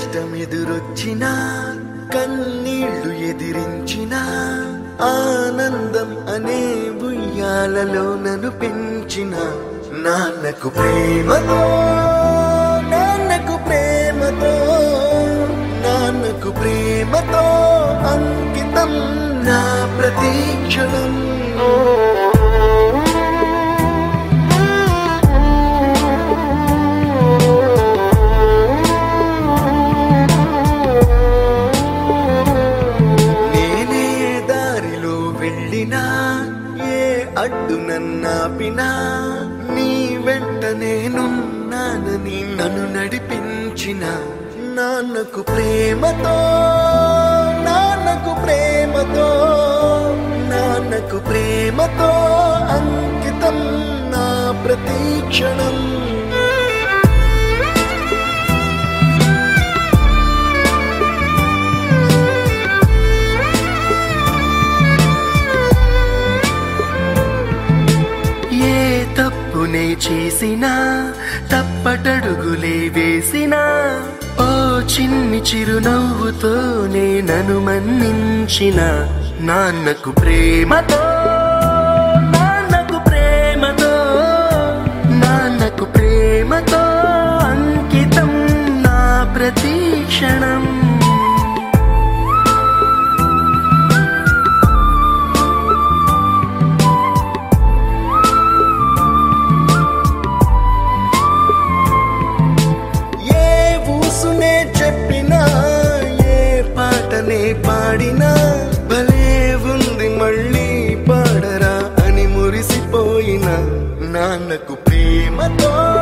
కష్టమెదురొచ్చిన కన్నీళ్లు ఎదిరించిన ఆనందం అనే ఉయ్యాలలో నన్ను పెంచిన నాన్నకు ప్రేమతో నాన్నకు ప్రేమతో నాన్నకు ప్రేమతో అంకితం నా ప్రతీక్షణం నేనే దారిలో వెళ్ళినా ఏ అడ్డు నన్నాపినా నీ వెంట నేనున్నానని నన్ను నడిపించిన నాన్నకు ప్రేమతో నాన్నకు ప్రేమతో నాన్నకు ప్రేమతో అంకితం నా ప్రతీక్షణం ఏ తప్పునే చేసినా తప్పటడుగులే వేసినా ఓ చిన్ని చిరునవ్వుతోనే నన్ను మన్నించిన నాన్నకు ప్రేమతో నాన్నకు ప్రేమతో నాన్నకు ప్రేమతో అంకితం నా ప్రతీక్షణం ఏ ఊసునే చెప్పినా ఏ పాటనే పాడినా భలే ఉంది మళ్ళీ పాడరా అని మురిసిపోయిన నాన్నకు ప్రేమతో